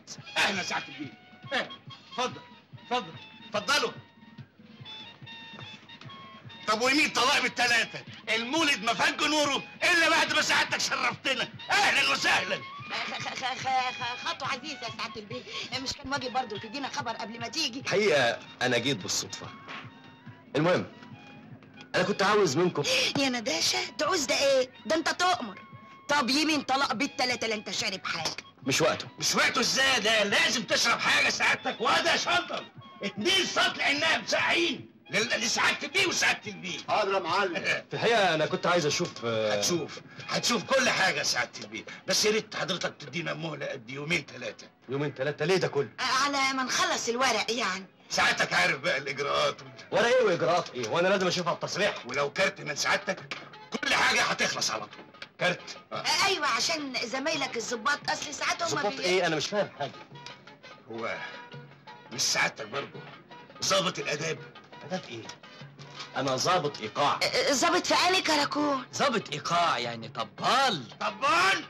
اهلا سعاده البيه إيه، اتفضل اتفضل اتفضلوا طب ويمين طلائم الثلاثة المولد ما فج نوره إلا بعد ما سعادتك شرفتنا أهلا وسهلا خ- خ- خ- خ- خ- خطوة عزيزة يا سعادة البيه مش كان واجب برضه تدينا خبر قبل ما تيجي الحقيقه انا جيت بالصدفه المهم انا كنت عاوز منكم يا نداشة تعوز ده ايه؟ ده انت تؤمر طب يمين طلاق بالتلاتة لا انت شارب حاجة مش وقته مش وقته ازاي ده لازم تشرب حاجة سعادتك وده شنطة اتنين سطل عناب ساقعين لل- لسعادة البيه وسعادة البيه حاضر يا معلم في الحقيقه انا كنت عايز اشوف آه، هتشوف هتشوف كل حاجة سعادة البيه بس يا ريت حضرتك تدينا مهلة قد يومين ثلاثة يومين ثلاثه ليه ده كله على ما نخلص الورق يعني سعادتك عارف بقى الإجراءات ولا ايه واجراءات ايه وانا لازم اشوفها بتصريح ولو كارت من سعادتك كل حاجة هتخلص على طول كارت آه، ايوه عشان زمايلك الظباط اصل ساعات هم ظباط ايه انا مش فاهم حاجه هو مش سعادتك برضه ظابط الآداب اداب ايه انا ظابط ايقاع آه، ظابط في عيني كراكون ظابط ايقاع يعني طبال طبال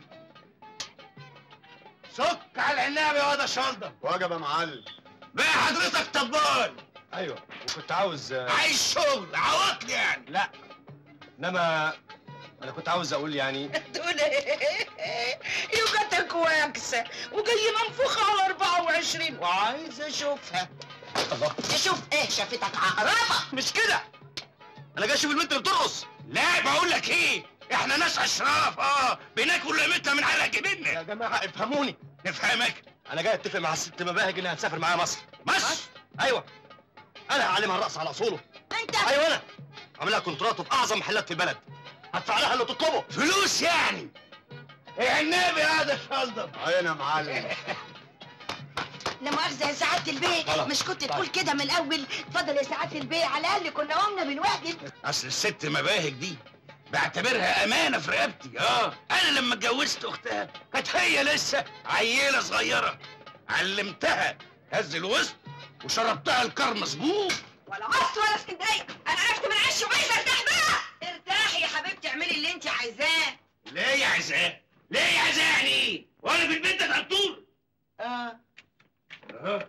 سك على العناب يا واد شلدر واجب يا معلم بقى حضرتك طبال ايوه وكنت عاوز آه، عايز شغل عواطل يعني لا انما انا كنت عاوز اقول يعني تقول ايه؟ يوجتك واكسة وجاي منفوخة على 24 وعايز اشوفها الله تشوف ايه شافتك عقربة مش كده انا جاي اشوف البنت اللي بترقص لا بقول لك ايه احنا ناس اشراف اه بناكل لقمتنا من على جبيننا يا جماعه افهموني نفهمك انا جاي اتفق مع الست مباهج انها تسافر معايا مصر مصر ايوه انا هعلمها الرقص على اصوله انت ايوه انا عامل لها كونترات في اعظم محلات في البلد هدفع لها اللي تطلبه فلوس يعني ايه النبي هذا الشلدر عين يا معلم لا مؤاخذة يا سعادة البيه خلاص. مش كنت تقول كده من الأول اتفضل يا سعادة البيه على الأقل كنا قمنا بالواجب اصل الست مباهج دي بعتبرها امانه في رقبتي اه انا لما اتجوزت اختها كانت هي لسه عيله صغيره علمتها هز الوسط وشربتها الكار مظبوط ولا مصر ولا اسكندرية أنا عرفت من عش وعايزة أرتاح بقى ارتاحي يا حبيبتي اعملي اللي أنت عايزاه ليه يا عزاه ليه يا عزاه يعني ايه وانا في البيت ده طول اه اه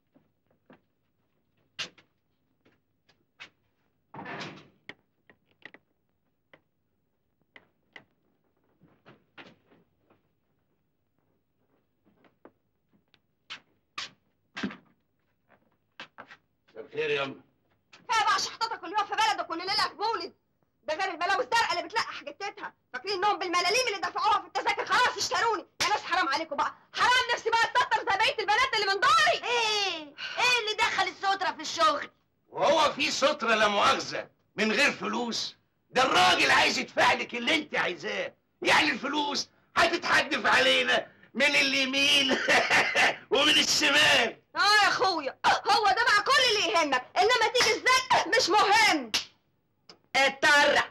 مساء الخير يا أم. كفايه بقى شحطتك كل يوم في بلدك كل ليله في مولد ده غير البلاوي الزرقاء اللي بتلقح جتتها فاكرين انهم بالملاليم اللي دفعوها في التذاكر خلاص اشتروني يا ناس حرام عليكم بقى حرام نفسي بقى اتستر زي بقيه البنات اللي من داري ايه ايه اللي دخل السترة في الشغل وهو في سترة لا مؤاخذة من غير فلوس ده الراجل عايز يدفع لك اللي انت عايزاه يعني الفلوس هتتحدف علينا من اليمين ومن الشمال اه يا اخويا هو ده بقى كل اللي يهمك انما تيجي ازاي مش مهم اتطرق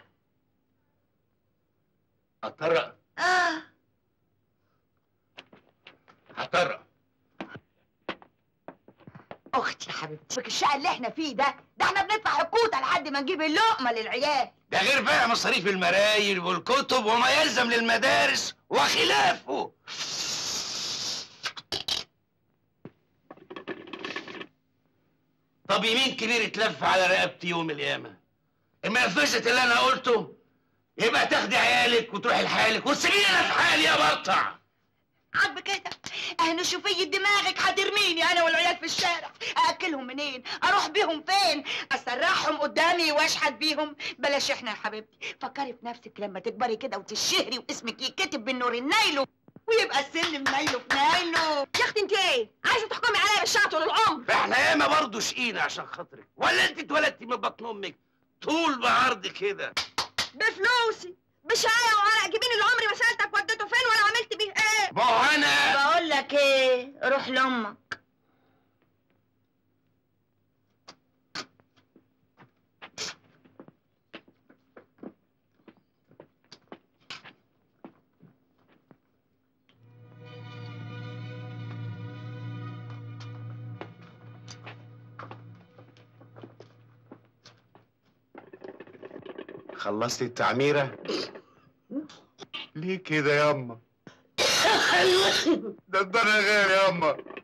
هطرق اه هطرق اختي يا حبيبتي فك الشقة اللي احنا فيه ده ده احنا بندفع حكوته لحد ما نجيب اللقمة للعيال ده غير بقى مصاريف المرايل والكتب وما يلزم للمدارس وخلافه طب يمين كبير اتلف على رقبتي يوم القيامة اما نفذت اللي انا قلته يبقى تاخدي عيالك وتروحي لحالك وتسيبيني انا في حالي يا بطع عب كده اهنا شوفي دماغك هترميني انا والعيال في الشارع ااكلهم منين اروح بيهم فين اسرحهم قدامي واشحت بيهم بلاش احنا يا حبيبتي فكري في نفسك لما تكبري كده وتشهري واسمك يتكتب بالنور النايلو ويبقى السلم نايلو في نايلو يا اختي انت ايه عايزه تحكمي عليا بالشعب طول العمر فاحنا ياما برضه شقينا عشان خاطرك ولا انت اتولدتي من بطن امك طول بعرض كده بفلوسي بشقاية وعرق جبين اللي عمري ما سالتك وديته فين ولا عملت بيه ايه ما هو انا بقول لك ايه روح لامك خلصتي التعميرة؟ ليه كده ياما؟ ده الدنيا غير يا اما